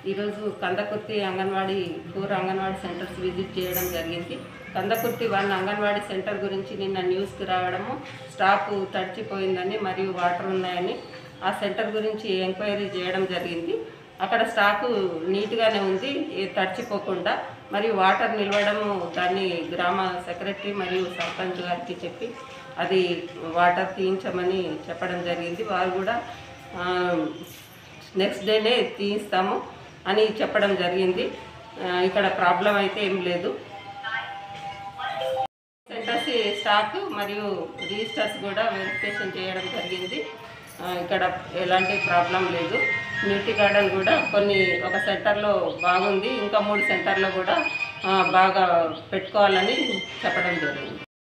ఈరోజు Kandakurthi anganwadi four anganwadi centres visit చేయడం జరిగింది కందకుర్తి వన్ అంగన్వాడీ సెంటర్ గురించి నిన్న న్యూస్కి రావడము స్టాక్ తడిచిపోయిందని మరియు వాటర్ ఉన్నాయని ఆ సెంటర్ గురించి ఎంక్వైరీ చేయడం జరిగింది అక్కడ స్టాకు నీట్గానే ఉంది ఏ తడిచిపోకుండా మరియు వాటర్ నిలవడము దాన్ని గ్రామ సెక్రటరీ మరియు సర్పంచ్ గారికి చెప్పి అది వాటర్ తీయించమని చెప్పడం జరిగింది వారు కూడా ఆ, నెక్స్ట్ డేనే తీయిస్తాము అని చెప్పడం జరిగింది ఆ, ఇక్కడ ప్రాబ్లం అయితే ఏం లేదు సెంటర్స్ స్టాక్ మరియు రిజిస్టర్స్ కూడా వెరిఫికేషన్ చేయడం జరిగింది ఆ, ఇక్కడ ఎలాంటి ప్రాబ్లం లేదు న్యూటీ గార్డెన్ కూడా కొన్ని ఒక సెంటర్లో బాగుంది ఇంకా మూడు సెంటర్లో కూడా ఆ, బాగా పెట్టుకోవాలని చెప్పడం జరిగింది